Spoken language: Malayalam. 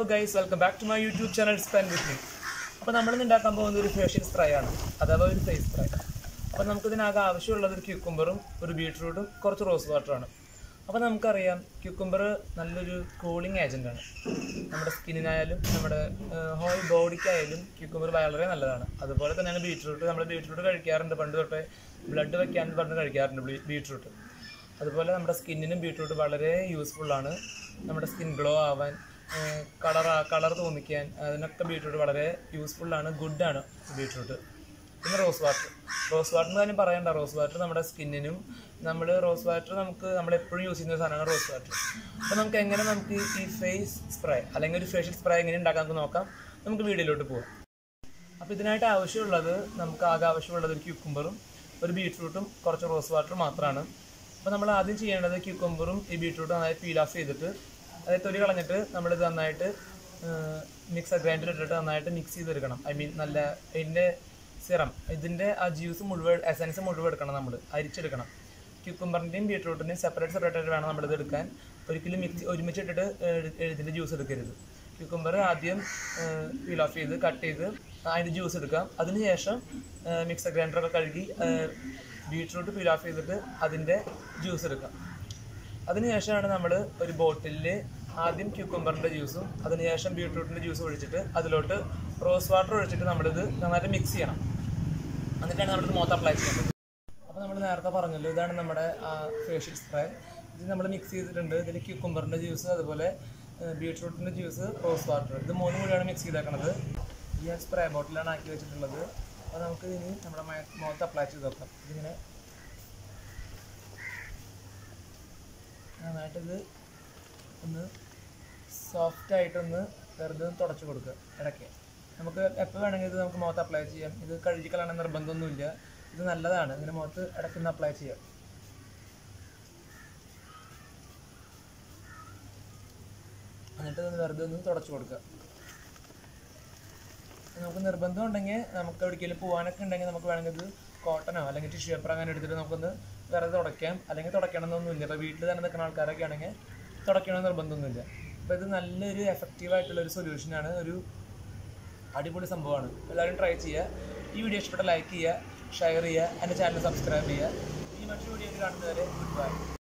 guys welcome back to my YouTube channel spend with me അപ്പോൾ നമ്മൾ ഇന്ന് ഉണ്ടാക്കാൻ പോകുന്നത് ഒരു ഫേഷ്യൽ സ്പ്രേ ആണ് അഥവാ ഒരു ഫേസ് സ്പ്രേ അപ്പോൾ നമുക്ക് ഇതിനാകെ ആവശ്യമുള്ളത് ഒരു ക്യൂക്കുംബറും ഒരു ബീട്രൂട്ടും കുറച്ച് റോസ് വാട്ടറാണ് അപ്പോൾ നമുക്കറിയാം ക്യൂക്കുംബർ നല്ലൊരു കൂളിംഗ് ഏജൻ്റാണ് നമ്മുടെ സ്കിന്നിനായാലും നമ്മുടെ ഹോൾ ബോഡിക്കായാലും ക്യൂക്കുംബർ വളരെ നല്ലതാണ് അതുപോലെ തന്നെയാണ് ബീട്രൂട്ട് നമ്മൾ ബീട്രൂട്ട് കഴിക്കാറുണ്ട് പണ്ട് തൊട്ടേ ബ്ലഡ് വെക്കാൻ പറഞ്ഞ് കഴിക്കാറുണ്ട് ബീ- ബീട്രൂട്ട് അതുപോലെ നമ്മുടെ സ്കിന്നിനും ബീട്രൂട്ട് വളരെ യൂസ്ഫുള്ളാണ് നമ്മുടെ സ്കിൻ ഗ്ലോ ആവാൻ കളർ കളർ തോന്നിക്കാൻ അതിനൊക്കെ ബീട്രൂട്ട് വളരെ യൂസ്ഫുള്ളാണ് ഗുഡാണ് ബീട്രൂട്ട് പിന്നെ റോസ് വാട്ടർ റോസ് വാട്ടർ എന്ന് കാര്യം പറയണ്ട റോസ് വാട്ടർ നമ്മുടെ സ്കിന്നിനും നമ്മൾ റോസ് വാട്ടർ നമുക്ക് നമ്മൾ എപ്പോഴും യൂസ് ചെയ്യുന്ന ഒരു സാധനമാണ് റോസ് വാട്ടർ അപ്പോൾ നമുക്ക് എങ്ങനെ നമുക്ക് ഈ ഫേസ് സ്പ്രേ അല്ലെങ്കിൽ ഒരു ഫേഷ്യൽ സ്പ്രേ എങ്ങനെ ഉണ്ടാക്കാൻ നമുക്ക് നോക്കാം നമുക്ക് വീഡിയോയിലോട്ട് പോകാം അപ്പോൾ ഇതിനായിട്ട് ആവശ്യമുള്ളത് നമുക്ക് ആകെ ആവശ്യമുള്ളത് ഒരു ക്യൂക്കുംബറും ഒരു ബീട്രൂട്ടും കുറച്ച് റോസ് വാട്ടറും മാത്രമാണ് അപ്പോൾ നമ്മൾ ആദ്യം ചെയ്യേണ്ടത് ക്യൂക്കുംബറും ഈ ബീട്രൂട്ടും നന്നായി പീൽ ഓഫ് ചെയ്തിട്ട് അതായത് തൊലി കളഞ്ഞിട്ട് നമ്മളിത് നന്നായിട്ട് മിക്സർ ഗ്രൈൻഡർ ഇട്ടിട്ട് നന്നായിട്ട് മിക്സ് ചെയ്തെടുക്കണം ഐ മീൻ നല്ല ഇതിൻ്റെ സിറം ഇതിൻ്റെ ആ ജ്യൂസ് മുഴുവൻ എസൻസ് മുഴുവൻ എടുക്കണം നമ്മൾ അരിച്ചെടുക്കണം ക്യൂക്കുംബറിൻ്റെയും ബീട്രൂട്ടിൻ്റെയും സെപ്പറേറ്റ് സെപ്പറേറ്റ് ആയിട്ട് വേണം നമ്മളിത് എടുക്കാൻ ഒരിക്കലും മിക്സ് ഒരുമിച്ച് ഇട്ടിട്ട് ഇതിൻ്റെ ജ്യൂസ് എടുക്കരുത് ക്യൂക്കുംബർ ആദ്യം പീൽ ഓഫ് ചെയ്ത് കട്ട് ചെയ്ത് അതിൻ്റെ ജ്യൂസ് എടുക്കാം അതിനുശേഷം മിക്സർ ഗ്രൈൻഡറൊക്കെ കഴുകി ബീട്രൂട്ട് പീൽ ഓഫ് ചെയ്തിട്ട് അതിൻ്റെ ജ്യൂസ് എടുക്കാം അതിനുശേഷമാണ് നമ്മൾ ഒരു ബോട്ടിലിൽ ആദ്യം ക്യൂക്കുംബറിൻ്റെ ജ്യൂസും അതിനുശേഷം ബീട്രൂട്ടിൻ്റെ ജ്യൂസ് ഒഴിച്ചിട്ട് അതിലോട്ട് റോസ് വാട്ടർ ഒഴിച്ചിട്ട് നമ്മളിത് നന്നായിട്ട് മിക്സ് ചെയ്യണം എന്നിട്ടാണ് നമ്മളിത് മുഖത്ത് അപ്ലൈ ചെയ്യുന്നത് അപ്പോൾ നമ്മൾ നേരത്തെ പറഞ്ഞല്ലോ ഇതാണ് നമ്മുടെ ഫേഷ്യൽ സ്പ്രേ ഇത് നമ്മൾ മിക്സ് ചെയ്തിട്ടുണ്ട് ഇതിൽ ക്യൂക്കുംബറിൻ്റെ ജ്യൂസ് അതുപോലെ ബീട്രൂട്ടിൻ്റെ ജ്യൂസ് റോസ് വാട്ടർ ഇത് മൂന്നും കൂടിയാണ് മിക്സ് ചെയ്തേക്കണത് ഈ സ്പ്രേ ബോട്ടിലാണ് ആക്കി വെച്ചിട്ടുള്ളത് അപ്പോൾ നമുക്ക് ഇനി നമ്മുടെ മയ- മുഖത്ത് അപ്ലൈ ചെയ്ത് നോക്കാം ഇതിങ്ങനെ നന്നായിട്ട് ഇത് ഒന്ന് സോഫ്റ്റ് ആയിട്ടൊന്ന് വെറുതെ ഒന്ന് തുടച്ച് കൊടുക്കുക ഇടയ്ക്ക് നമുക്ക് എപ്പോൾ വേണമെങ്കിൽ ഇത് നമുക്ക് മുഖത്ത് അപ്ലൈ ചെയ്യാം ഇത് കഴുകി കളയണം നിർബന്ധമൊന്നുമില്ല ഇത് നല്ലതാണ് ഇതിന് മുഖത്ത് ഇടയ്ക്ക് ഒന്ന് അപ്ലൈ ചെയ്യാം എന്നിട്ട് ഇത് വെറുതെ ഒന്ന് തുടച്ച് കൊടുക്കുക നമുക്ക് നിർബന്ധം ഉണ്ടെങ്കിൽ നമുക്ക് എവിടേക്കെങ്കിലും പോകാനൊക്കെ ഉണ്ടെങ്കിൽ നമുക്ക് വേണമെങ്കിൽ ഇത് കോട്ടനോ അല്ലെങ്കിൽ ടിഷ്യൂ പേപ്പർ അങ്ങനെ എടുത്തിട്ട് നമുക്കൊന്ന് വെറുതെ തുടയ്ക്കാം അല്ലെങ്കിൽ തുടയ്ക്കണം എന്നൊന്നുമില്ല ഇപ്പോൾ വീട്ടിൽ തന്നെ നിൽക്കുന്ന ആൾക്കാരൊക്കെ ആണെങ്കിൽ തുടയ്ക്കണം നിർബന്ധമൊന്നുമില്ല അപ്പോൾ ഇത് നല്ലൊരു എഫക്റ്റീവ് ആയിട്ടുള്ള ഒരു സൊല്യൂഷനാണ് ഒരു അടിപൊളി സംഭവമാണ് എല്ലാവരും ട്രൈ ചെയ്യുക ഈ വീഡിയോ ഇഷ്ടപ്പെട്ട ലൈക്ക് ചെയ്യുക ഷെയർ ചെയ്യുക എൻ്റെ ചാനൽ സബ്സ്ക്രൈബ് ചെയ്യുക ഈ മറ്റൊരു വീഡിയോ കാണുന്നവരെ ഗുഡ് ബൈ